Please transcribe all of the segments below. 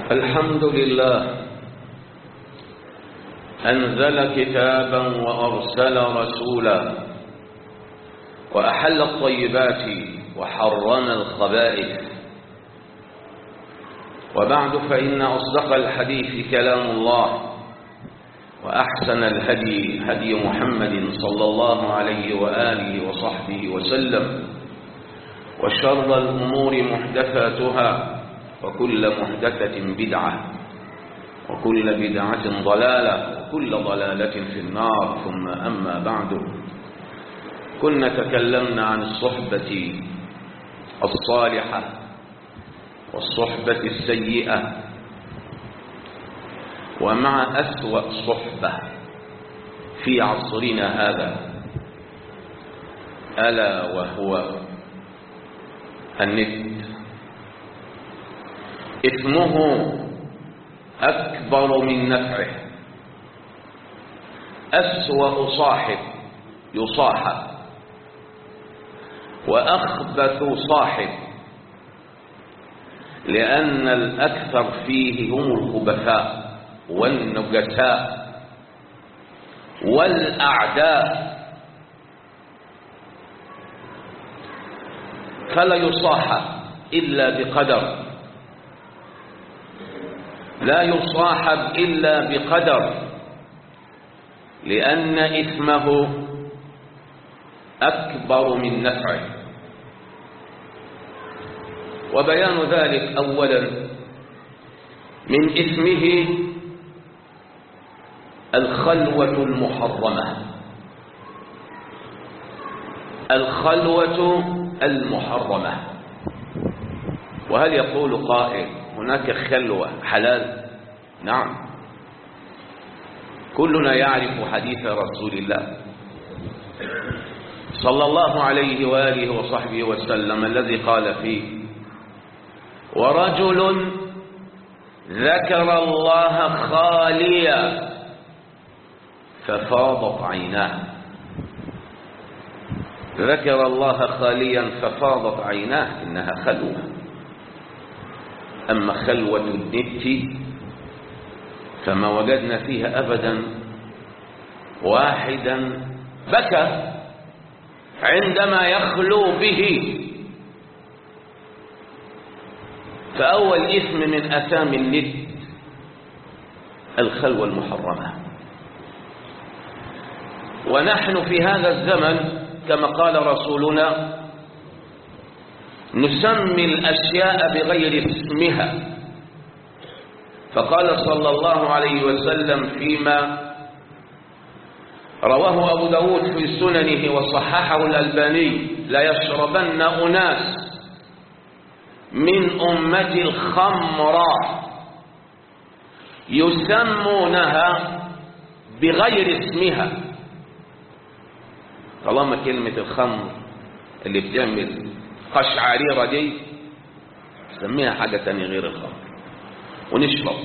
الحمد لله أنزل كتابا وأرسل رسولا وأحل الطيبات وحرم الخبائث وبعد فإن أصدق الحديث كلام الله وأحسن الهدي هدي محمد صلى الله عليه وآله وصحبه وسلم وشر الأمور محدثاتها وكل محدثة بدعة وكل بدعة ضلالة وكل ضلالة في النار ثم أما بعد كنا تكلمنا عن الصحبة الصالحة والصحبة السيئة ومع أسوأ صحبة في عصرنا هذا ألا وهو النت إثمه أكبر من نفعه أسوأ صاحب يصاحب وأخبث صاحب لأن الأكثر فيه هم الخبثاء والنجساء والأعداء فلا يصاحب إلا بقدر لا يصاحب إلا بقدر لأن إثمه أكبر من نفعه وبيان ذلك أولا من إثمه الخلوة المحرمة الخلوة المحرمة وهل يقول قائل هناك خلوة حلال نعم كلنا يعرف حديث رسول الله صلى الله عليه وآله وصحبه وسلم الذي قال فيه ورجل ذكر الله خاليا ففاضت عيناه ذكر الله خاليا ففاضت عيناه إنها خلوة أما خلوة النت فما وجدنا فيها أبدا واحدا بكى عندما يخلو به فأول اسم من أسامي الند الخلوة المحرمة ونحن في هذا الزمن كما قال رسولنا نسمي الأشياء بغير اسمها فقال صلى الله عليه وسلم فيما رواه أبو داود في سننه وصححه الألباني لا يشربن أناس من أمة الخمر يسمونها بغير اسمها طالما كلمة الخمر اللي بتعمل قشعريرة دي سميها حاجة تانية غير الخمر ونشرب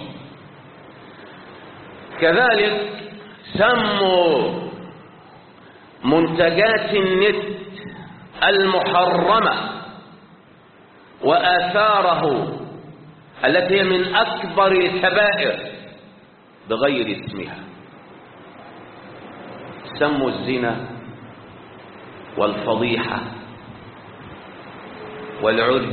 كذلك سموا منتجات النت المحرمة وآثاره التي هي من أكبر الكبائر بغير اسمها سموا الزنا والفضيحة والعري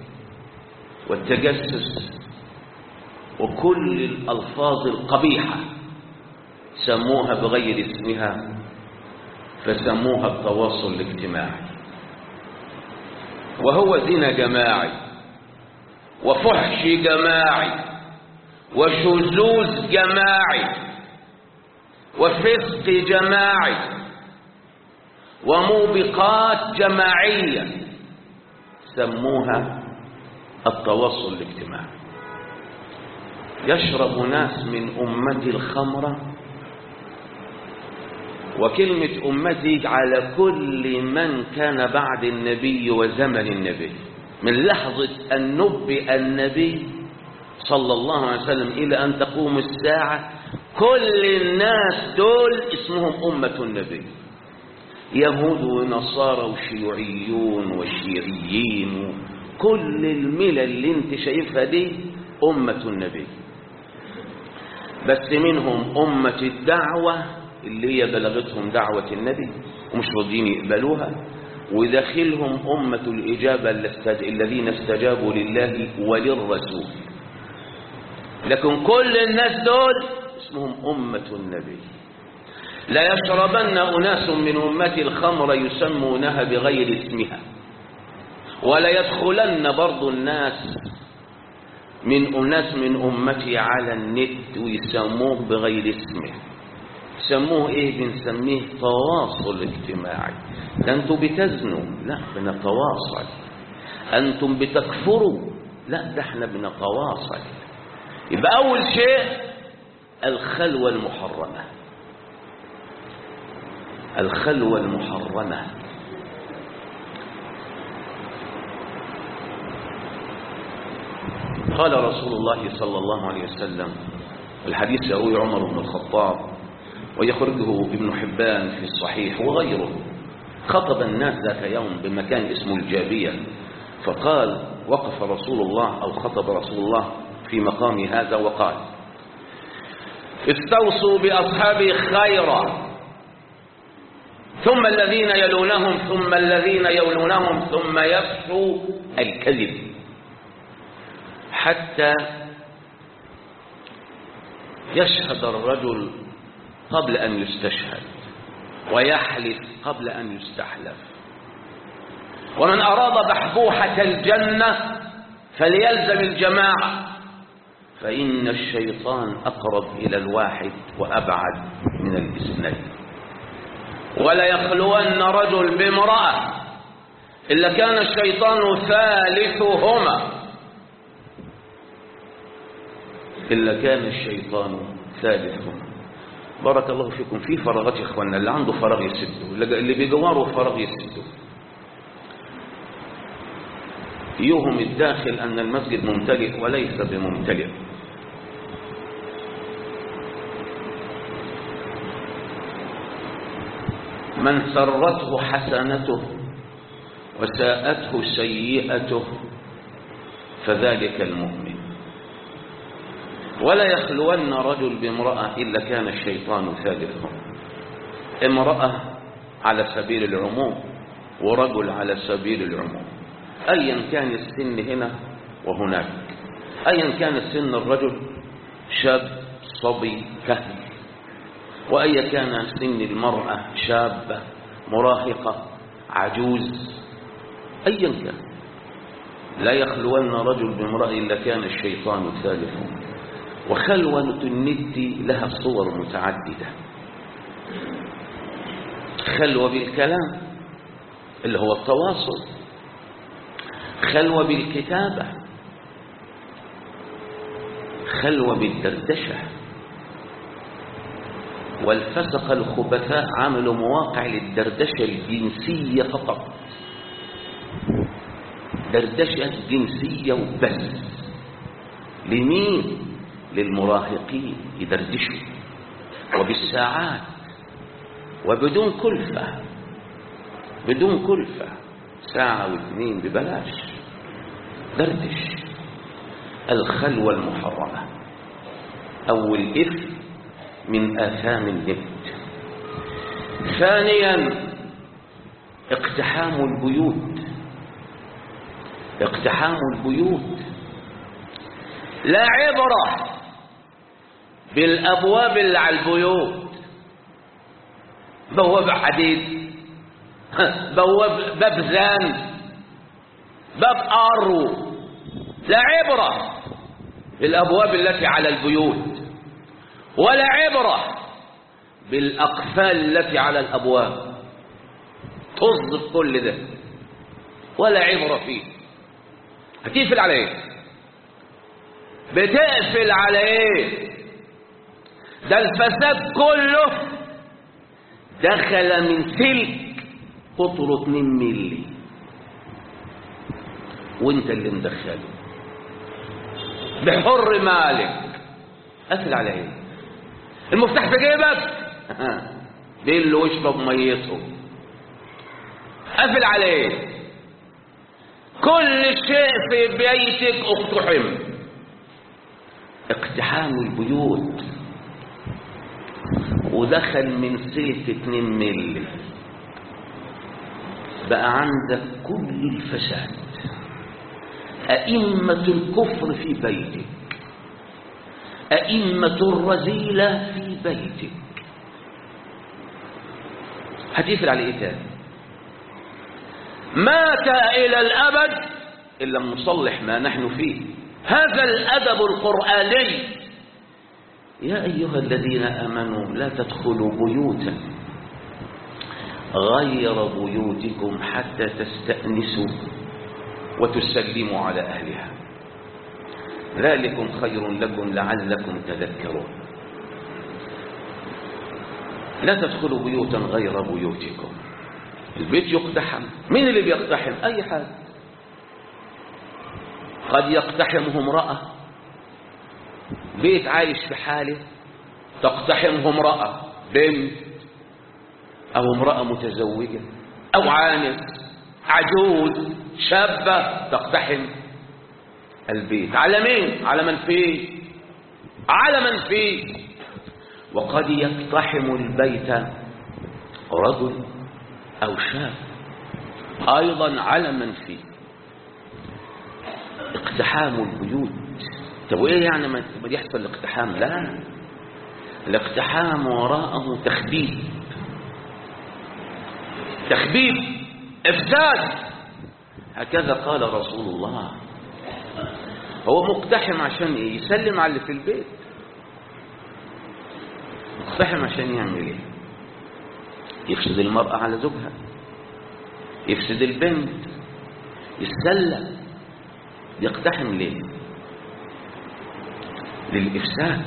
والتجسس وكل الألفاظ القبيحة سموها بغير اسمها فسموها التواصل الاجتماعي وهو زنا جماعي وفحش جماعي وشذوذ جماعي وفسق جماعي وموبقات جماعية سموها التواصل الاجتماعي يشرب ناس من أمتي الخمرة وكلمة أمتي على كل من كان بعد النبي وزمن النبي من لحظة أن نبئ النبي صلى الله عليه وسلم إلى أن تقوم الساعة كل الناس دول اسمهم أمة النبي يهود ونصارى وشيوعيون وشيعيين كل الملل اللي انت شايفها دي أمة النبي بس منهم أمة الدعوة اللي هي بلغتهم دعوة النبي ومش راضيين يقبلوها وداخلهم أمة الإجابة الذين استجابوا لله وللرسول لكن كل الناس دول اسمهم أمة النبي لا يشربن أناس من أمتي الخمر يسمونها بغير اسمها ولا يدخلن برضو الناس من أناس من أمتي على النت ويسموه بغير اسمه سموه ايه بنسميه تواصل اجتماعي ده انتم بتزنوا لا بنتواصل انتم بتكفروا لا ده احنا بنتواصل يبقى اول شيء الخلوة المحرمة الخلوة المحرمة قال رسول الله صلى الله عليه وسلم الحديث يروي عمر بن الخطاب ويخرجه ابن حبان في الصحيح وغيره خطب الناس ذات يوم بمكان اسمه الجابية فقال وقف رسول الله أو خطب رسول الله في مقام هذا وقال استوصوا بأصحابي خيرا ثم الذين يلونهم ثم الذين يلونهم ثم يفشوا الكذب حتى يشهد الرجل قبل أن يستشهد ويحلف قبل أن يستحلف ومن أراد بحبوحة الجنة فليلزم الجماعة فإن الشيطان أقرب إلى الواحد وأبعد من الاثنين ولا يخلون رجل بامرأة إلا كان الشيطان ثالثهما إلا كان الشيطان ثالثهما بارك الله فيكم في فراغات يا اخوانا اللي عنده فراغ يسده اللي بيجواره فراغ يسده يوهم الداخل أن المسجد ممتلئ وليس بممتلئ من سرته حسنته وساءته سيئته فذلك المؤمن ولا يخلون رجل بامرأة إلا كان الشيطان ثالثهم امرأة على سبيل العموم ورجل على سبيل العموم أيا كان السن هنا وهناك أيا كان سن الرجل شاب صبي كهل وأيا كان سن المرأة شابة مراهقة عجوز أيا كان لا يخلون رجل بامرأة إلا كان الشيطان ثالثهم وخلوة الند لها صور متعددة خلوة بالكلام اللي هو التواصل خلوة بالكتابة خلوة بالدردشة والفسق الخبثاء عملوا مواقع للدردشة الجنسية فقط دردشة جنسية وبس لمين للمراهقين يدردشوا وبالساعات وبدون كلفة بدون كلفة ساعة واثنين ببلاش دردش الخلوة المحرمة أو الإثم من آثام النت ثانيا اقتحام البيوت اقتحام البيوت لا عبرة بالأبواب اللي على البيوت بواب حديد بواب باب زان باب أرو لا عبرة بالأبواب التي على البيوت ولا عبرة بالأقفال التي على الأبواب طز كل ده ولا عبرة فيه هتقفل على ايه بتقفل على ايه ده الفساد كله دخل من سلك قطره 2 ملي وانت اللي مدخله بحر مالك قفل على ايه المفتاح في جيبك بيل له واشرب ميته قفل على ايه كل شيء في بيتك اقتحم اقتحام البيوت ودخل من سلك 2 ملي بقى عندك كل الفساد أئمة الكفر في بيتك أئمة الرذيلة في بيتك هتقفل على ايه تاني مات إلى الأبد إن لم نصلح ما نحن فيه هذا الأدب القرآني يا أيها الذين آمنوا لا تدخلوا بيوتا غير بيوتكم حتى تستأنسوا وتسلموا على أهلها ذلكم خير لكم لعلكم تذكرون لا تدخلوا بيوتا غير بيوتكم البيت يقتحم مين اللي بيقتحم أي حد قد يقتحمه امرأة بيت عايش في حاله تقتحمه امرأة بنت أو امرأة متزوجة أو عانس عجوز شابة تقتحم البيت على مين؟ على من فيه على من فيه وقد يقتحم البيت رجل أو شاب أيضا على من فيه اقتحام البيوت طب وايه يعني ما يحصل الاقتحام لا الاقتحام وراءه تخبيب تخبيب افساد هكذا قال رسول الله هو مقتحم عشان ايه يسلم على اللي في البيت مقتحم عشان يعمل ايه يفسد المرأة على زوجها يفسد البنت يتسلى يقتحم ليه للإفساد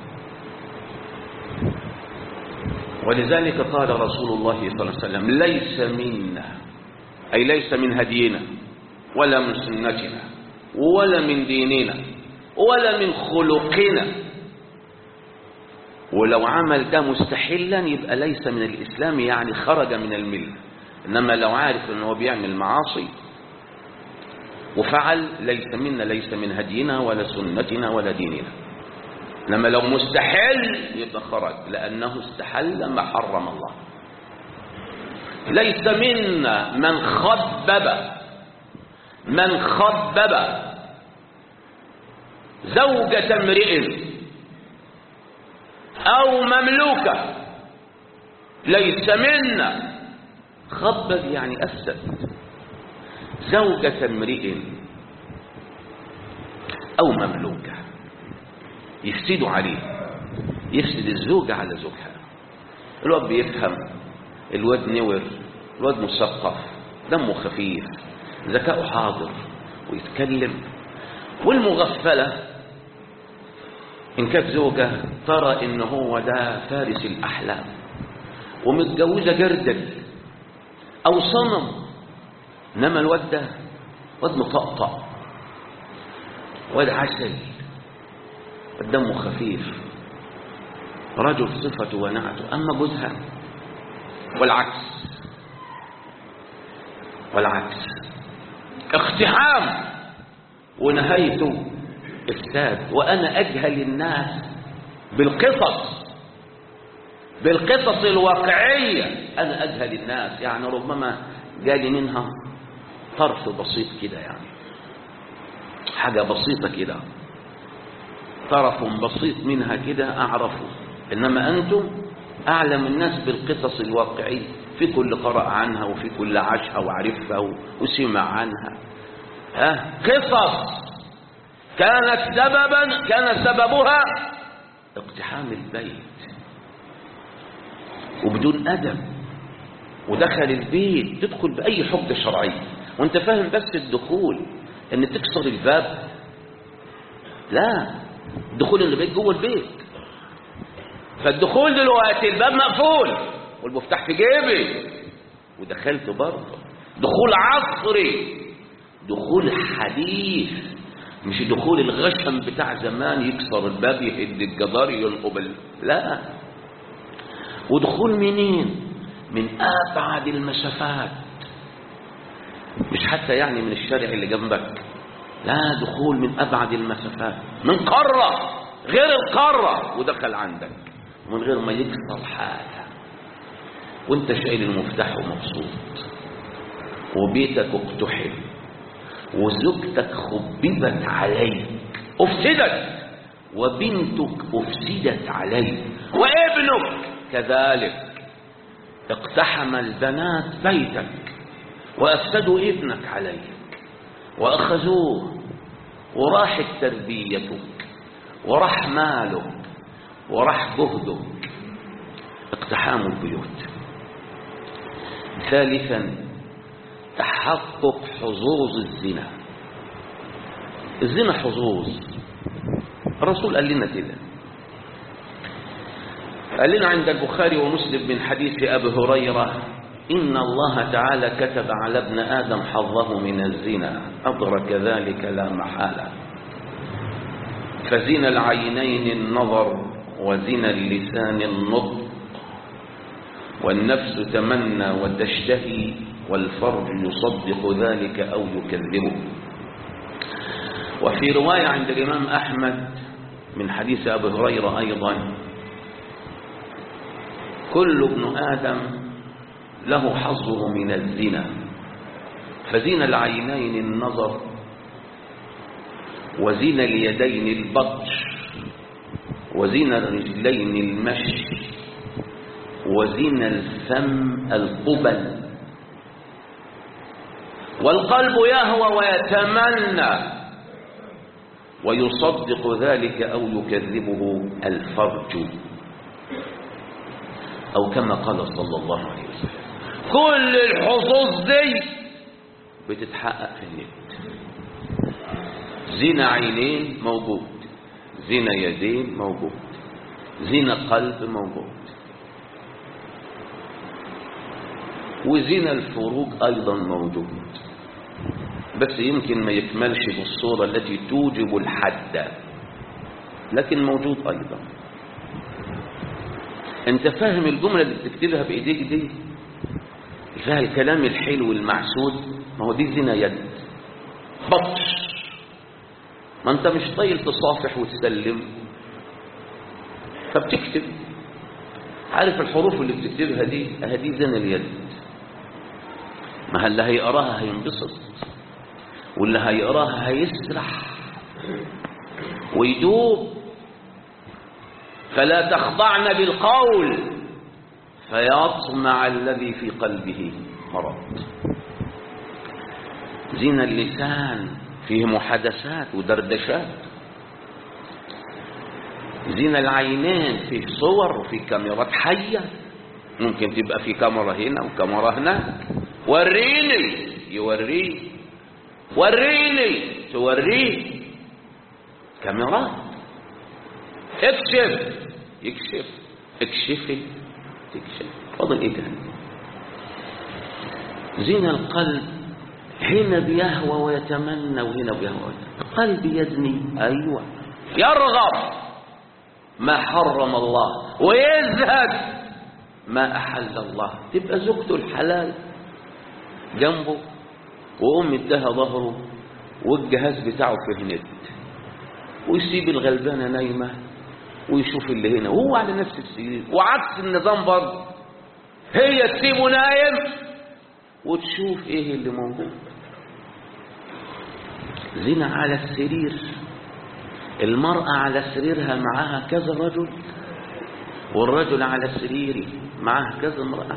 ولذلك قال رسول الله صلى الله عليه وسلم ليس منا أي ليس من هدينا ولا من سنتنا ولا من ديننا ولا من خلقنا ولو عمل ده مستحلا يبقى ليس من الإسلام يعني خرج من الملة إنما لو عارف أنه هو بيعمل معاصي وفعل ليس منا ليس من هدينا ولا سنتنا ولا ديننا لما لو مستحل يبقى خرج لأنه استحل ما حرم الله ليس منا من خبب من خبب زوجة امرئ أو مملوكة ليس منا خبب يعني أفسد زوجة امرئ أو مملوكة يفسدوا عليه يفسد الزوجة على زوجها الواد بيفهم الواد نور الواد مثقف دمه خفيف ذكاؤه حاضر ويتكلم والمغفلة إن كانت زوجة ترى إن هو ده فارس الأحلام ومتجوزة جردل أو صنم إنما الواد ده واد مطقطق واد عسل دمه خفيف رجل صفته ونعته أما جوزها والعكس والعكس اقتحام ونهايته إفساد وأنا أجهل الناس بالقصص بالقصص الواقعية أنا أجهل الناس يعني ربما جالي منها طرف بسيط كده يعني حاجة بسيطة كده طرف بسيط منها كده أعرفه إنما أنتم أعلم الناس بالقصص الواقعية في كل قرأ عنها وفي كل عاشها وعرفها وسمع عنها ها قصص كانت سببا كان سببها اقتحام البيت وبدون أدب ودخل البيت تدخل بأي حجة شرعية وانت فاهم بس الدخول ان تكسر الباب لا دخول البيت جوه البيت فالدخول دلوقتي الباب مقفول والمفتاح في جيبي ودخلت برضه دخول عصري دخول حديث مش دخول الغشم بتاع زمان يكسر الباب يهد الجدار ينقب لا ودخول منين من ابعد المسافات مش حتى يعني من الشارع اللي جنبك لا دخول من ابعد المسافات من قاره غير القارة ودخل عندك من غير ما يكسر حاجة وانت شايل المفتاح ومبسوط وبيتك اقتحم وزوجتك خببت عليك افسدت وبنتك افسدت عليك وابنك كذلك اقتحم البنات بيتك وافسدوا ابنك عليك واخذوه وراحت تربيتك وراح مالك وراح جهدك اقتحام البيوت ثالثا تحقق حظوظ الزنا الزنا حظوظ الرسول قال لنا كده قال لنا عند البخاري ومسلم من حديث أبي هريرة إن الله تعالى كتب على ابن آدم حظه من الزنا أدرك ذلك لا محالة فزنا العينين النظر وزنا اللسان النطق والنفس تمنى وتشتهي والفرج يصدق ذلك أو يكذبه وفي رواية عند الإمام أحمد من حديث أبي هريرة أيضا كل ابن آدم له حظه من الزنا فزين العينين النظر وزين اليدين البطش وزين الرجلين المشي وزين الفم القبل والقلب يهوى ويتمنى ويصدق ذلك أو يكذبه الفرج أو كما قال صلى الله عليه وسلم كل الحظوظ دي بتتحقق في النت زنا عينين موجود زنا يدين موجود زنا قلب موجود وزنا الفروج أيضا موجود بس يمكن ما يكملش بالصورة التي توجب الحد لكن موجود أيضا انت فاهم الجملة اللي بتكتبها بإيديك دي فيها الكلام الحلو المعسود ما هو دي زنا يد بطش ما انت مش طايل تصافح وتسلم فبتكتب عارف الحروف اللي بتكتبها دي هذه زنا اليد ما اللي هيقراها هينبسط واللي هيقراها هيسرح ويدوب فلا تخضعن بالقول فيطمع الذي في قلبه مرض زنا اللسان فيه محادثات ودردشات زنا العينين فيه صور وفي كاميرات حية ممكن تبقى في كاميرا هنا وكاميرا هناك وريني يوريه وريني توريه كاميرات اكشف يكشف اكشفي تكشف فضل ايه تاني زين القلب هنا بيهوى ويتمنى وهنا بيهوى القلب يزني ايوه يرغب ما حرم الله ويزهد ما احل الله تبقى زوجته الحلال جنبه وام اداها ظهره والجهاز بتاعه في النت ويسيب الغلبانه نايمه ويشوف اللي هنا وهو على نفس السرير وعكس النظام برضه هي تسيبه نايم وتشوف ايه اللي موجود زنا على السرير المرأة على سريرها معها كذا رجل والرجل على سريره معه كذا امرأة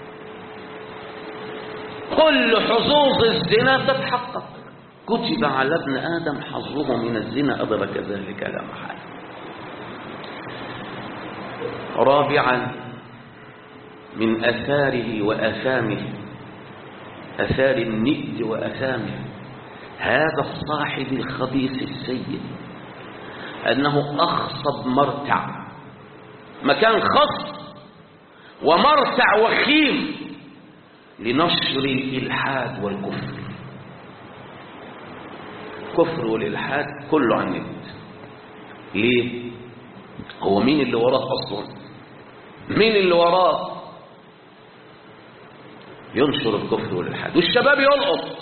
كل حظوظ الزنا تتحقق كتب على ابن آدم حظه من الزنا أدرك ذلك لا محالة رابعا من أثاره وأثامه أثار الند وأثامه هذا الصاحب الخبيث السيء أنه أخصب مرتع مكان خصب ومرتع وخيم لنشر الإلحاد والكفر كفر والإلحاد كله عن النت ليه هو مين اللي وراه أصلا مين اللي وراه ينشر الكفر والإلحاد والشباب يلقط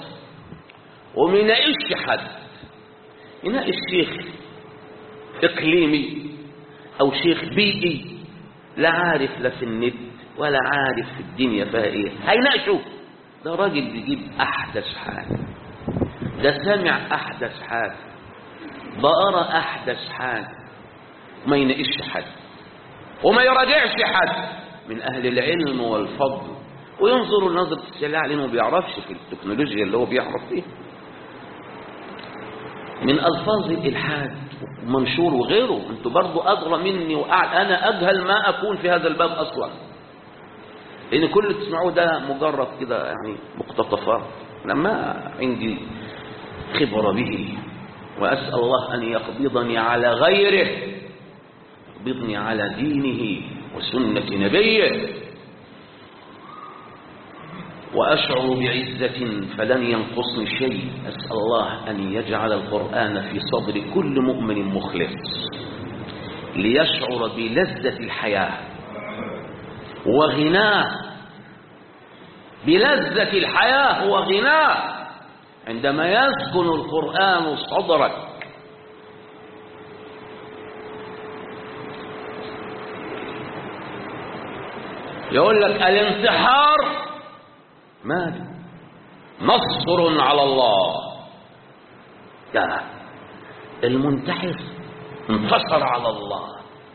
وما يناقش حد يناقش شيخ إقليمي أو شيخ بيئي لا عارف لا في النت ولا عارف في الدنيا فيها ايه هيناقشه ده راجل بيجيب أحدث حاجة ده سامع أحدث حاجة بقرا أحدث حاجة ما يناقش حد وما يراجعش حد من أهل العلم والفضل وينظر نظرة السلاع لأنه ما بيعرفش في التكنولوجيا اللي هو بيعرف فيها من ألفاظ الإلحاد منشور وغيره انتوا برضو أدرى مني وأعلى أنا أجهل ما أكون في هذا الباب أصلا لأن كل اللي تسمعوه ده مجرد كده يعني مقتطفات أنا ما عندي خبرة به وأسأل الله أن يقبضني على غيره يقبضني على دينه وسنة نبيه وأشعر بعزة فلن ينقصني شيء أسأل الله أن يجعل القرآن في صدر كل مؤمن مخلص ليشعر بلذة الحياة وغناه بلذة الحياة وغناه عندما يسكن القرآن صدرك يقول لك الانتحار ماذا نصر على الله لا المنتحر انتصر على الله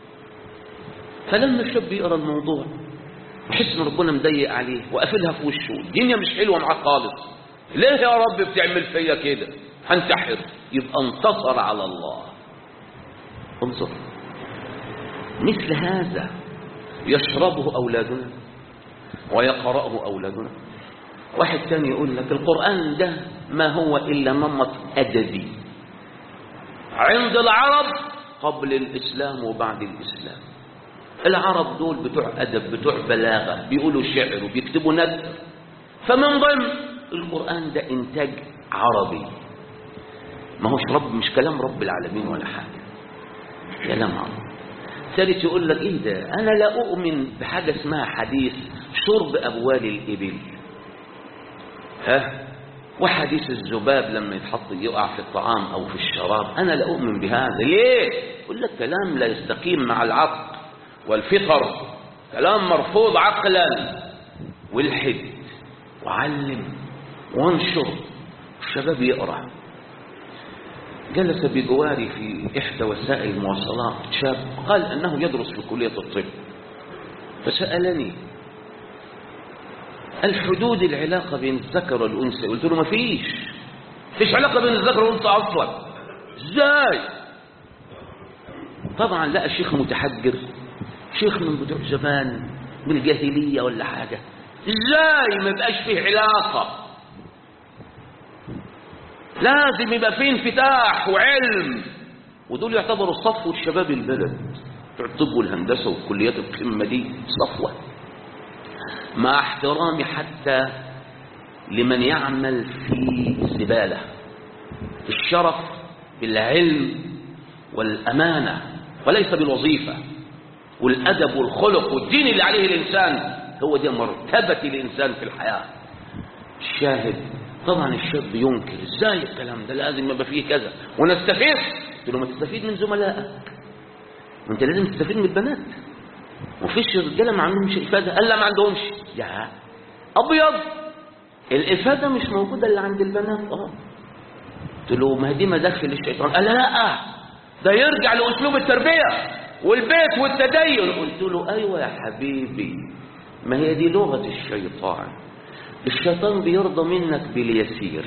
فلما الشاب يقرا الموضوع يحس ان ربنا مضيق عليه وقافلها في وشه الدنيا مش حلوه معاه خالص ليه يا رب بتعمل فيا كده هنتحر يبقى انتصر على الله انظر مثل هذا يشربه اولادنا ويقراه اولادنا واحد تاني يقول لك القرآن ده ما هو إلا نمط أدبي عند العرب قبل الإسلام وبعد الإسلام العرب دول بتوع أدب بتوع بلاغة بيقولوا شعر وبيكتبوا نثر فمن ضمن القرآن ده إنتاج عربي ما هوش رب مش كلام رب العالمين ولا حاجة كلام عربي ثالث يقول لك ايه ده انا لا اؤمن بحاجه اسمها حديث شرب اموال الابل ها وحديث الذباب لما يتحط يقع في الطعام او في الشراب انا لا اؤمن بهذا ليه يقول لك كلام لا يستقيم مع العقل والفطر كلام مرفوض عقلا والحد وعلم وانشر الشباب يقرا جلس بجواري في إحدى وسائل المواصلات شاب قال أنه يدرس في كلية الطب فسألني الحدود العلاقة بين الذكر والأنثى قلت له ما فيش فيش علاقة بين الذكر والأنثى أصلا ازاي طبعا لقى شيخ متحجر شيخ من بتوع زمان من الجاهلية ولا حاجة ازاي ما يبقاش فيه علاقة لازم يبقى فيه انفتاح وعلم ودول يعتبروا صفوة شباب البلد بتوع الطب والهندسة والكليات القمة دي صفوة مع احترامي حتى لمن يعمل في الزبالة الشرف بالعلم والأمانة وليس بالوظيفة والأدب والخلق والدين اللي عليه الإنسان هو دي مرتبة الإنسان في الحياة الشاهد طبعا الشاب ينكر ازاي الكلام ده لازم يبقى فيه كذا ونستفيد قلت له ما تستفيد من زملائك وانت لازم تستفيد من البنات وفيش رجاله ما عندهمش افاده قال لا ما عندهمش يا ابيض الافاده مش موجوده الا عند البنات اه قلت له ما دي مداخل الشيطان قال لا ده يرجع لاسلوب التربيه والبيت والتدين قلت له ايوه يا حبيبي ما هي دي لغه الشيطان الشيطان بيرضى منك باليسير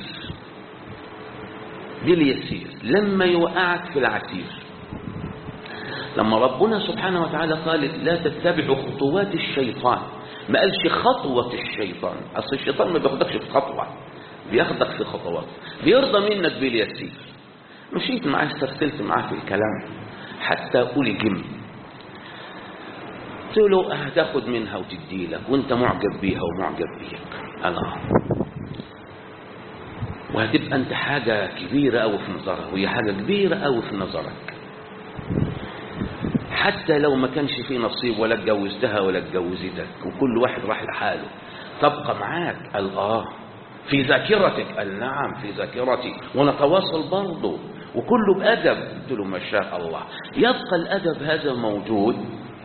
باليسير لما يوقعك في العسير لما ربنا سبحانه وتعالى قال لا تتبعوا خطوات الشيطان ما قالش خطوة الشيطان أصل الشيطان ما بياخدكش في خطوة بياخدك في خطوات بيرضى منك باليسير مشيت معاه استرسلت معاه في الكلام حتى ألجم قلت له هتاخد منها وتدي لك وانت معجب بيها ومعجب بيك الله وهتبقى انت حاجة كبيرة أوي في نظرها وهي حاجة كبيرة أوي في نظرك حتى لو ما كانش في نصيب ولا اتجوزتها ولا اتجوزتك وكل واحد راح لحاله تبقى معاك قال اه في ذاكرتك قال نعم في ذاكرتي ونتواصل برضه وكله بأدب قلت له ما شاء الله يبقى الأدب هذا موجود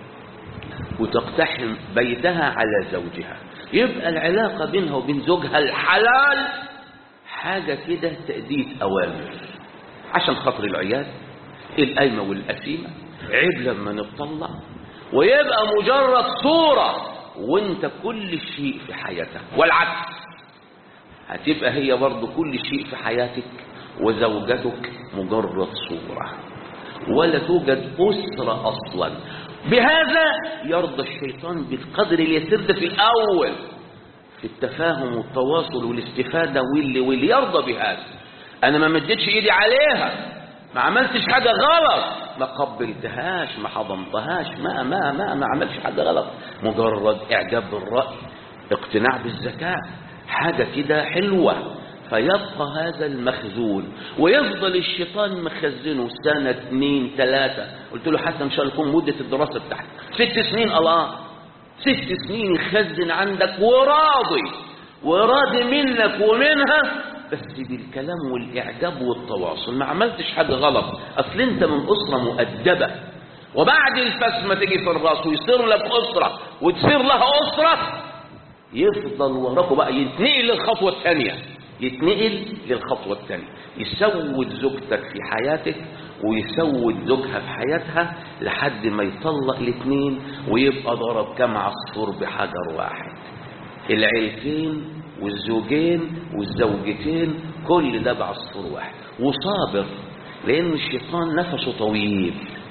وتقتحم بيتها على زوجها يبقى العلاقة بينها وبين زوجها الحلال حاجة كده تأدية أوامر عشان خاطر العيال القايمة والقسيمة عيب لما نطلع ويبقى مجرد صورة وانت كل شيء في حياتك والعكس هتبقى هي برضو كل شيء في حياتك وزوجتك مجرد صورة ولا توجد أسرة أصلا بهذا يرضى الشيطان بالقدر اليسير ده في الأول في التفاهم والتواصل والاستفادة واللي واللي يرضى بهذا أنا ما مدتش إيدي عليها ما عملتش حاجة غلط ما قبلتهاش ما حضنتهاش ما ما ما ما عملتش حاجة غلط مجرد إعجاب بالرأي اقتناع بالذكاء حاجة كده حلوة فيبقى هذا المخزون ويفضل الشيطان مخزنه سنة اثنين ثلاثة قلت له حتى ان شاء الله يكون مدة الدراسة بتاعتك ست سنين الله ست سنين يخزن عندك وراضي وراضي منك ومنها بس بالكلام والإعجاب والتواصل ما عملتش حاجة غلط أصل أنت من أسرة مؤدبة وبعد الفس ما تيجي في الراس ويصير لك أسرة وتصير لها أسرة يفضل وراكوا بقى يتنقل للخطوة الثانية يتنقل للخطوة الثانية يسود زوجتك في حياتك ويسود زوجها في حياتها لحد ما يطلق الاثنين ويبقى ضرب كم عصفور بحجر واحد العيلتين والزوجين والزوجتين كل ده بعصفور واحد وصابر لأن الشيطان نفسه طويل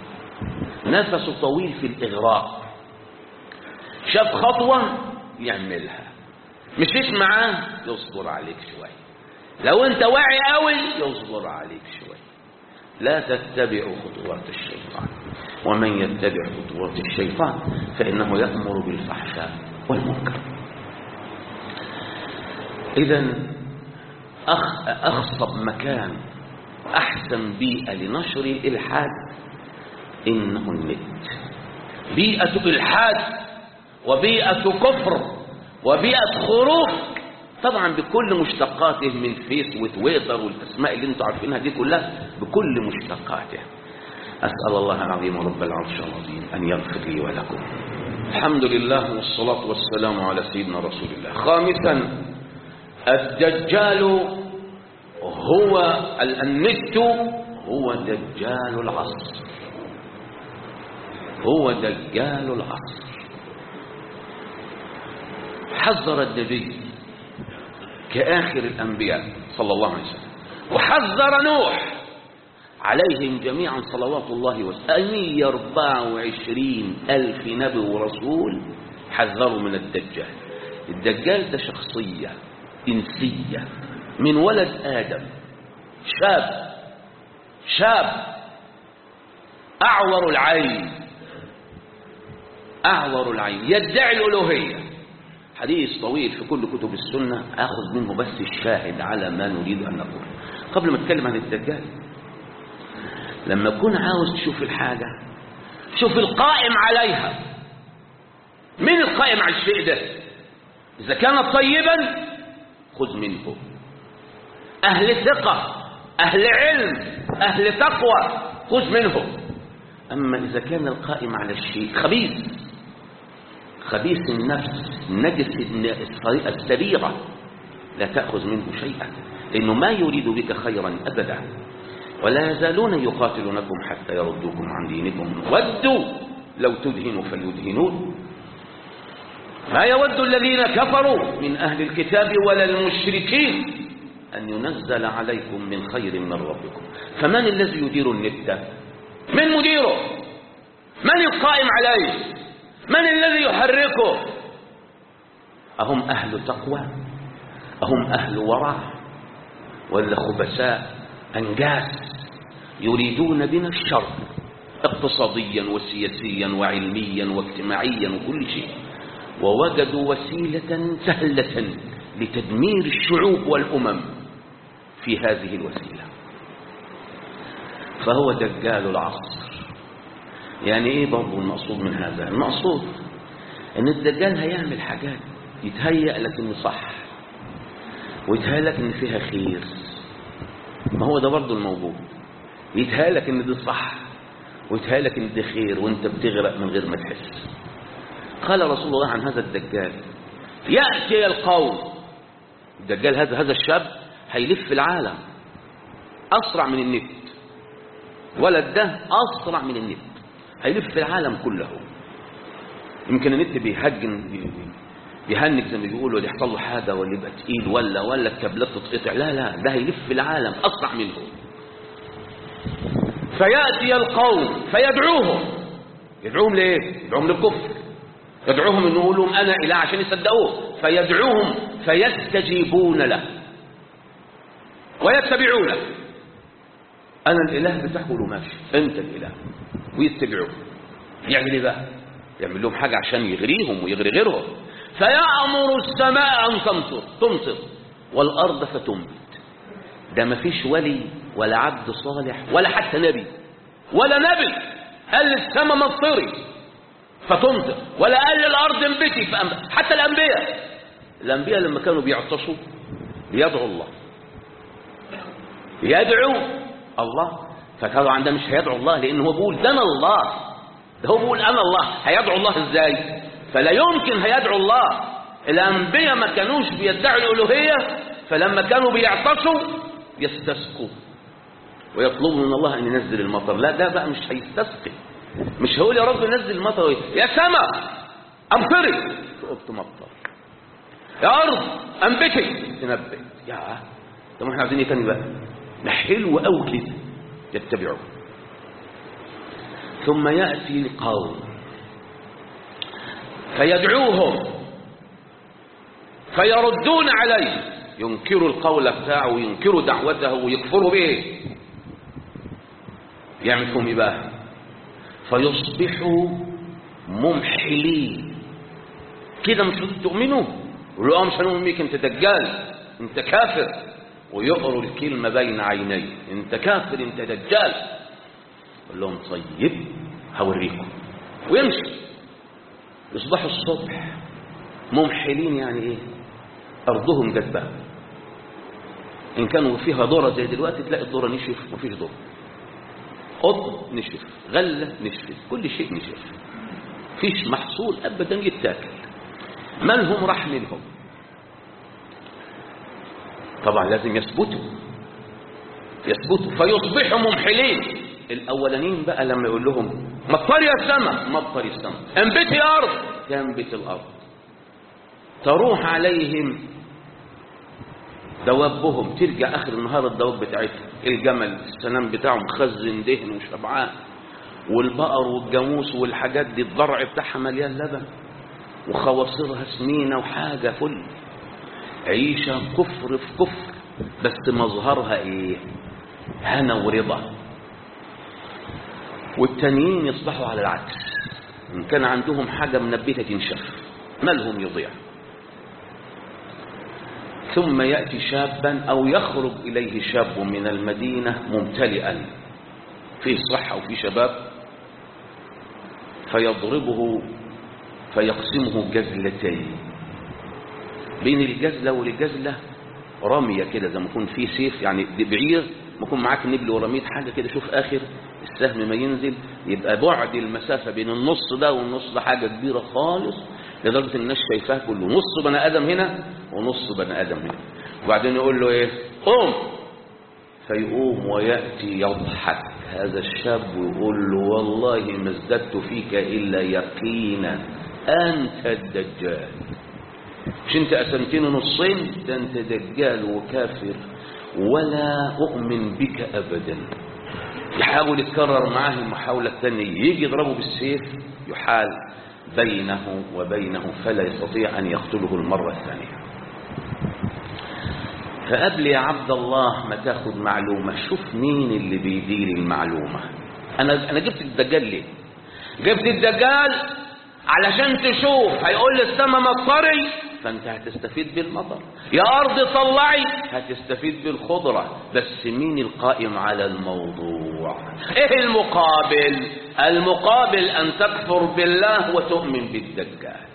نفسه طويل في الإغراء شاف خطوة يعملها مشيت معاه يصبر عليك شوية لو انت واعي قوي يصبر عليك شوية لا تتبعوا خطوات الشيطان ومن يتبع خطوات الشيطان فإنه يأمر بالفحشاء والمنكر إذا أخ أخصب مكان أحسن بيئة لنشر الإلحاد إنه النت بيئة إلحاد وبيئة كفر وبيئة خروج طبعا بكل مشتقاته من فيس وتويتر والاسماء اللي انتم عارفينها دي كلها بكل مشتقاته اسال الله العظيم رب العرش العظيم ان يغفر لي ولكم الحمد لله والصلاه والسلام على سيدنا رسول الله خامسا الدجال هو النت هو دجال العصر هو دجال العصر حذر النبي كآخر الأنبياء صلى الله عليه وسلم وحذر نوح عليهم جميعا صلوات الله وسلم 124 ألف نبي ورسول حذروا من الدجال الدجال ده شخصية إنسية من ولد آدم شاب شاب أعور العين أعور العين يدعي الألوهية حديث طويل في كل كتب السنة أخذ منه بس الشاهد على ما نريد أن نقول قبل ما أتكلم عن الدجال لما تكون عاوز تشوف الحاجة شوف القائم عليها من القائم على الشيء ده إذا كان طيبا خذ منه أهل ثقة أهل علم أهل تقوى خذ منه أما إذا كان القائم على الشيء خبيث خبيث النفس نجس السريرة لا تأخذ منه شيئا لأنه ما يريد بك خيرا أبدا ولا يزالون يقاتلونكم حتى يردوكم عن دينكم ودوا لو تدهنوا فليدهنون ما يود الذين كفروا من أهل الكتاب ولا المشركين أن ينزل عليكم من خير من ربكم فمن الذي يدير النت من مديره من القائم عليه من الذي يحركه أهم أهل تقوى أهم أهل ورع ولا خبثاء أنجاس يريدون بنا الشر اقتصاديا وسياسيا وعلميا واجتماعيا وكل شيء ووجدوا وسيلة سهلة لتدمير الشعوب والأمم في هذه الوسيلة فهو دجال العصر يعني ايه برضه المقصود من هذا المقصود ان الدجال هيعمل حاجات يتهيأ لك انه صح ويتهيأ لك ان فيها خير ما هو ده برضه الموجود يتهالك ان ده صح ويتهالك ان ده خير وانت بتغرق من غير ما تحس قال رسول الله عن هذا الدجال يأتي القوم الدجال هذا هذا الشاب هيلف العالم أسرع من النت ولد ده أسرع من النت هيلف العالم كله يمكن النت بيهجن بي- بيهنج زي ما بيقولوا اللي يحصل له حاجه ولا يبقى تقيل ولا ولا الكابلات تتقطع لا لا ده هيلف العالم اسرع منه فياتي القوم فيدعوهم يدعوهم ليه؟ يدعوهم للكفر يدعوهم انه يقول لهم انا اله عشان يصدقوه فيدعوهم فيستجيبون له ويتبعونه انا الاله بتاعه له ماشي انت الاله ويتبعوه يعمل ايه بقى يعمل لهم حاجه عشان يغريهم ويغري غيرهم فيامر السماء ان تمطر تمطر والارض فتنبت ده ما فيش ولي ولا عبد صالح ولا حتى نبي ولا نبي قال السماء مطري فتمطر ولا قال للارض انبتي فأنبت حتى الانبياء الانبياء لما كانوا بيعطشوا بيدعوا الله يدعو الله فطبعا ده مش هيدعو الله لان هو بيقول ده انا الله ده هو بيقول انا الله هيدعو الله ازاي فلا يمكن هيدعو الله الانبياء ما كانوش بيدعوا الالوهيه فلما كانوا بيعطشوا يستسقوا ويطلبوا من الله ان ينزل المطر لا ده بقى مش هيستسقي مش هيقول يا رب نزل المطر يا سماء امطري تقف تمطر يا ارض انبتي تنبت يا طب احنا عايزين ايه تاني بقى ده حلو قوي كده يتبعوه ثم ياتي القوم فيدعوهم فيردون عليه ينكروا القول بتاعه وينكروا دعوته ويكفروا به يعمل فيهم ايه بقى فيصبحوا ممحلين كده مش تؤمنوا يقولوا اه مش هنؤمن بيك انت دجال انت كافر ويقروا الكلمة بين عينيه انت كافر انت دجال قال لهم طيب هوريكم ويمشي يصبحوا الصبح ممحلين يعني ايه ارضهم جت بقى ان كانوا فيها ذره زي دلوقتي تلاقي الذره نشف مفيش ذره قطن نشف غله نشفت كل شيء نشف فيش محصول ابدا يتاكل مالهم راح منهم طبعا لازم يثبتوا يثبتوا فيصبحوا ممحلين الاولانيين بقى لما يقول لهم مطر يا السماء مطر السماء انبت يا ارض تنبت الارض تروح عليهم دوابهم ترجع اخر النهار الدواب بتاعتهم الجمل السنام بتاعه مخزن دهن وشبعان والبقر والجاموس والحاجات دي الضرع بتاعها مليان لبن وخواصرها سمينه وحاجه فل عيشه كفر في كفر بس مظهرها ايه هنا ورضا والتانيين يصبحوا على العكس ان كان عندهم حاجه منبته تنشف مالهم يضيع ثم يأتي شابا أو يخرج إليه شاب من المدينة ممتلئا فيه صحة وفيه شباب فيضربه فيقسمه جزلتين بين الجزلة والجزلة رمية كده زي ما يكون فيه سيف يعني بعير ما يكون معاك نبل ورميت حاجة كده شوف آخر السهم ما ينزل يبقى بعد المسافة بين النص ده والنص ده حاجة كبيرة خالص لدرجة ان الناس شايفاه كله نص بني آدم هنا ونص بني آدم هنا وبعدين يقول له ايه قوم فيقوم ويأتي يضحك هذا الشاب ويقول له والله ما ازددت فيك إلا يقينا أنت الدجال مش انت قسمتني نصين ده انت دجال وكافر ولا أؤمن بك أبدا يحاول يتكرر معاه المحاولة الثانية يجي يضربه بالسيف يحال بينه وبينه فلا يستطيع أن يقتله المرة الثانية فقبل يا عبد الله ما تاخد معلومة شوف مين اللي بيدير المعلومة أنا أنا جبت الدجال ليه؟ جبت الدجال علشان تشوف هيقول للسما مطري فأنت هتستفيد بالمطر يا أرض طلعي هتستفيد بالخضرة بس مين القائم على الموضوع إيه المقابل المقابل أن تكفر بالله وتؤمن بالدجال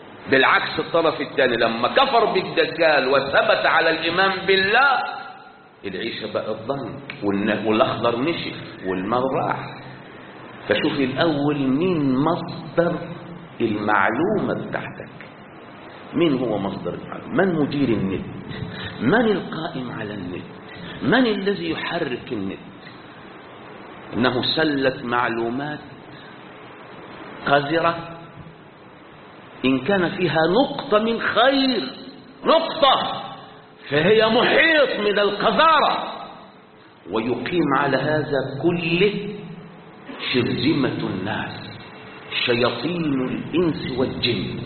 بالعكس الطرف الثاني لما كفر بالدجال وثبت على الإيمان بالله العيشة بقت ضنك والن- والأخضر نشف والماء راح فشوف الأول مين مصدر المعلومة بتاعتك مين هو مصدر المعلومة من مدير النت من القائم على النت من الذي يحرك النت إنه سلة معلومات قذرة إن كان فيها نقطة من خير نقطة فهي محيط من القذارة ويقيم على هذا كله شرذمة الناس شياطين الإنس والجن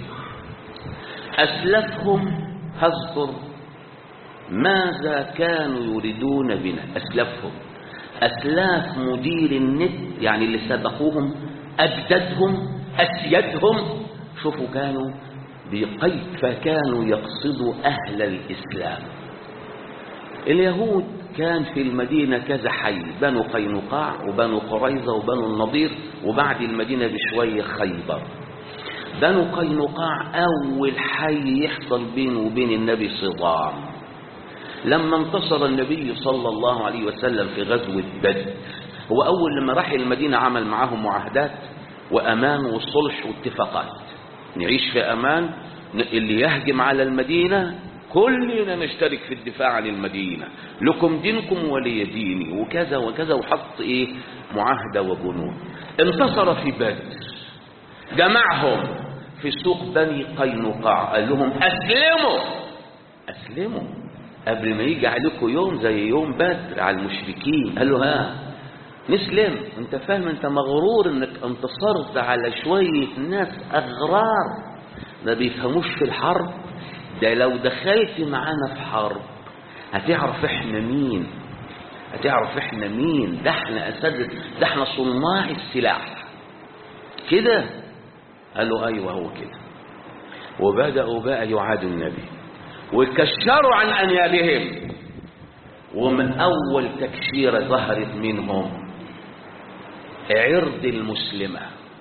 أسلفهم هذكر ماذا كانوا يريدون بنا أسلفهم أسلاف مدير النت يعني اللي سبقوهم أجدادهم أسيادهم شوفوا كانوا بكيف كانوا يقصدوا أهل الإسلام اليهود كان في المدينة كذا حي بنو قينقاع وبنو قريظة وبنو النضير وبعد المدينة بشوية خيبر بنو قينقاع أول حي يحصل بينه وبين النبي صدام لما انتصر النبي صلى الله عليه وسلم في غزوة بدر هو أول لما راح المدينة عمل معاهم معاهدات وأمان وصلح واتفاقات نعيش في أمان اللي يهجم على المدينة كلنا نشترك في الدفاع عن المدينة لكم دينكم ولي ديني وكذا وكذا وحط إيه معاهدة وبنود انتصر في بدر جمعهم في سوق بني قينقاع قال لهم أسلموا أسلموا قبل ما يجي عليكم يوم زي يوم بدر على المشركين قال له ها نسلم انت فاهم انت مغرور انك انتصرت على شوية ناس اغرار ما بيفهموش في الحرب ده لو دخلت معانا في حرب هتعرف احنا مين هتعرف احنا مين ده احنا اساتذه ده احنا صناع السلاح كده قال له ايوه هو كده وبداوا بقى يعادوا النبي وكشروا عن انيابهم ومن اول تكشيره ظهرت منهم عرض المسلمه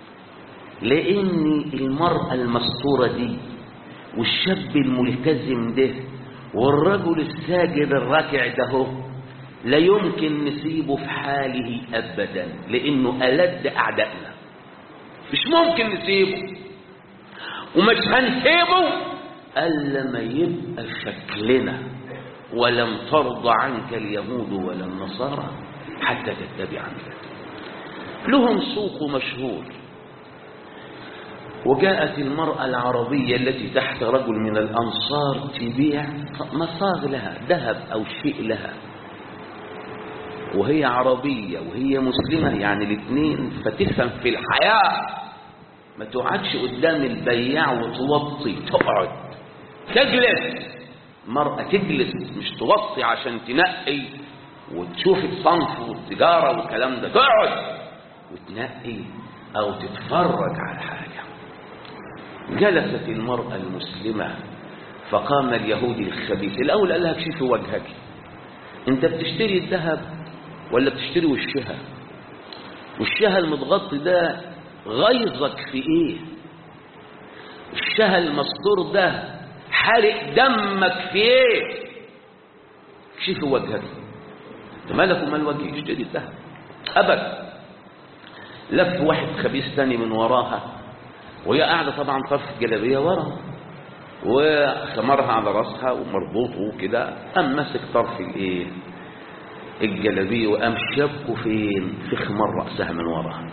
لان المراه المستوره دي والشاب الملتزم ده والرجل الساجد الراكع ده هو لا يمكن نسيبه في حاله ابدا لانه الد اعدائنا مش ممكن نسيبه ومش هنسيبه الا ما يبقى شكلنا ولم ترضى عنك اليهود ولا النصارى حتى تتبع عنك لهم سوق مشهور وجاءت المرأة العربية التي تحت رجل من الأنصار تبيع مصاغ لها ذهب أو شيء لها وهي عربية وهي مسلمة يعني الاثنين فتفهم في الحياة ما تقعدش قدام البياع وتوطي تقعد تجلس مرأة تجلس مش توطي عشان تنقي وتشوف الصنف والتجارة والكلام ده تقعد وتنقي أو تتفرج على حاجة جلست المرأة المسلمة فقام اليهودي الخبيث الأول قال لها اكشفي وجهك انت بتشتري الذهب ولا بتشتري وشها وشها المتغطي ده غيظك في ايه وشها المستور ده حرق دمك في ايه اكشفي وجهك انت مالك ومال وجهي اشتري الذهب ابدا لف واحد خبيث تاني من وراها وهي قاعدة طبعا طرف الجلابية ورا وخمرها على راسها ومربوط وكده قام ماسك طرف الايه الجلابية وقام شبكه فين في خمار رأسها من وراها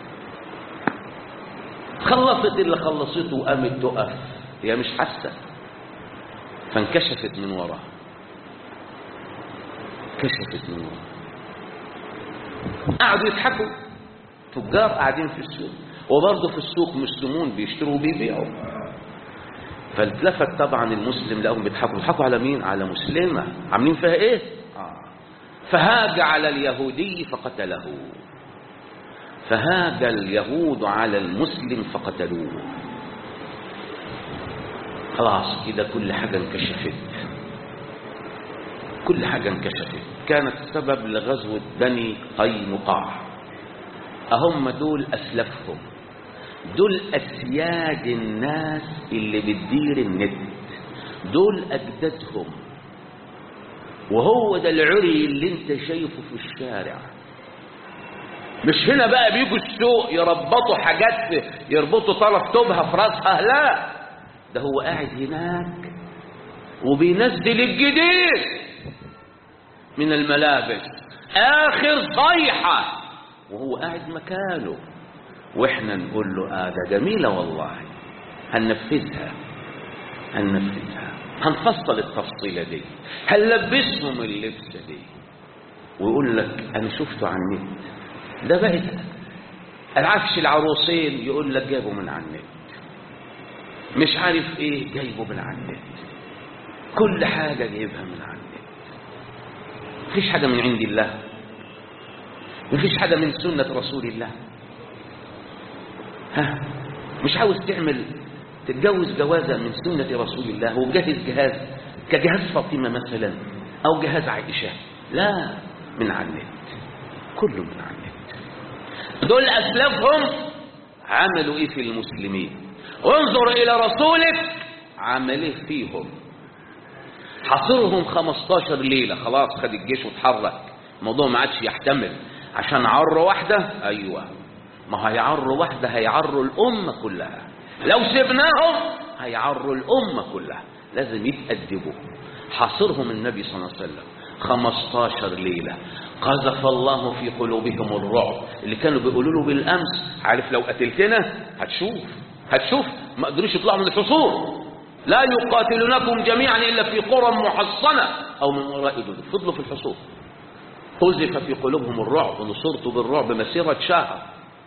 خلصت اللي خلصته وقامت تقف هي مش حاسة فانكشفت من وراها كشفت من وراها قعدوا يضحكوا تجار قاعدين في السوق وبرضه في السوق مسلمون بيشتروا وبيبيعوا فالتلفت طبعا المسلم لقوهم بيضحكوا بيضحكوا على مين على مسلمة عاملين فيها ايه آه. فهاج على اليهودي فقتله فهاج اليهود على المسلم فقتلوه خلاص كده كل حاجة انكشفت كل حاجة انكشفت كانت سبب لغزوة بني قينقاع أهم دول أسلفهم دول أسياد الناس اللي بتدير النت دول أجدادهم وهو ده العري اللي انت شايفه في الشارع مش هنا بقى بيجوا السوق يربطوا حاجات يربطوا طرف توبها في راسها لا ده هو قاعد هناك وبينزل الجديد من الملابس آخر صيحة وهو قاعد مكانه واحنا نقول له اه ده جميلة والله هننفذها هننفذها هنفصل التفصيلة دي هنلبسهم اللبسة دي ويقول لك انا شفته على النت ده بقت العفش العروسين يقول لك جابه من على النت مش عارف ايه جايبه من على النت كل حاجة جايبها من على النت مفيش حاجة من عند الله مفيش حاجة من سنة رسول الله ها مش عاوز تعمل تتجوز جوازة من سنة رسول الله وجهز جهاز كجهاز فاطمة مثلا أو جهاز عائشة لا من على النت كله من على النت دول أسلافهم عملوا إيه في المسلمين انظر إلى رسولك عمل إيه فيهم حصرهم 15 ليلة خلاص خد الجيش واتحرك الموضوع ما عادش يحتمل عشان عر واحدة أيوة ما هيعروا واحدة هيعروا الأمة كلها لو سبناهم هيعروا الأمة كلها لازم يتأدبوا حاصرهم النبي صلى الله عليه وسلم 15 ليلة قذف الله في قلوبهم الرعب اللي كانوا بيقولوا له بالأمس عارف لو قتلتنا هتشوف هتشوف ما قدروش يطلعوا من الحصور لا يقاتلونكم جميعا إلا في قرى محصنة أو من وراء جدود فضلوا في الحصور قذف في قلوبهم الرعب ونصرت بالرعب مسيرة شهر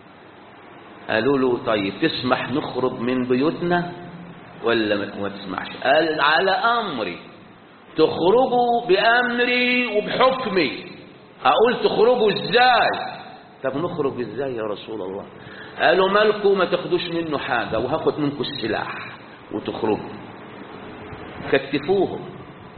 قالوا له طيب تسمح نخرج من بيوتنا ولا ما تسمحش قال على أمري تخرجوا بأمري وبحكمي أقول تخرجوا إزاي طب نخرج إزاي يا رسول الله قالوا مالكم ما تاخدوش منه حاجة وهاخد منكم السلاح وتخرجوا كتفوهم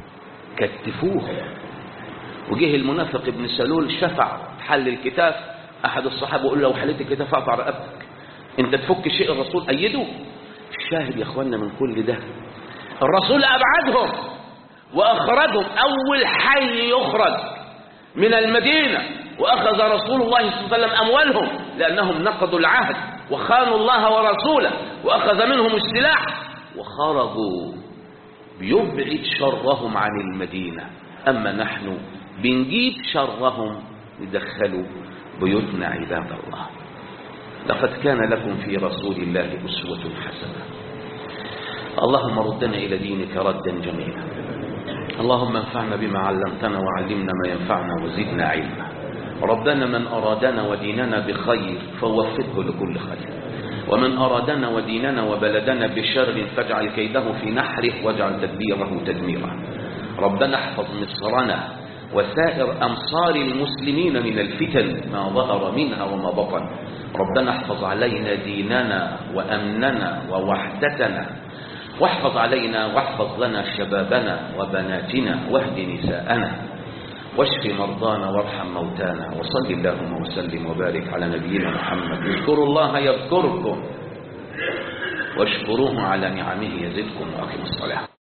كتفوهم وجه المنافق ابن سلول شفع حل الكتاف أحد الصحابة يقول له لو حليت الكتاف أقطع رقبتك أنت تفك شيء الرسول أيده الشاهد يا أخوانا من كل ده الرسول أبعدهم وأخرجهم أول حي يخرج من المدينة وأخذ رسول الله صلى الله عليه وسلم أموالهم لأنهم نقضوا العهد وخانوا الله ورسوله وأخذ منهم السلاح وخرجوا بيبعد شرهم عن المدينة أما نحن بنجيب شرهم ندخلوا بيوتنا عباد الله لقد كان لكم في رسول الله أسوة حسنة اللهم ردنا إلى دينك ردا جميلا اللهم انفعنا بما علمتنا وعلمنا ما ينفعنا وزدنا علما ربنا من أرادنا وديننا بخير فوفقه لكل خير ومن أرادنا وديننا وبلدنا بشر فاجعل كيده في نحره واجعل تدبيره تدميرا ربنا احفظ مصرنا وسائر أمصار المسلمين من الفتن ما ظهر منها وما بطن ربنا احفظ علينا ديننا وأمننا ووحدتنا واحفظ علينا واحفظ لنا شبابنا وبناتنا واهد نساءنا واشف مرضانا وارحم موتانا وصل اللهم وسلم وبارك على نبينا محمد اذكروا الله يذكركم واشكروه على نعمه يزدكم واقيموا الصلاه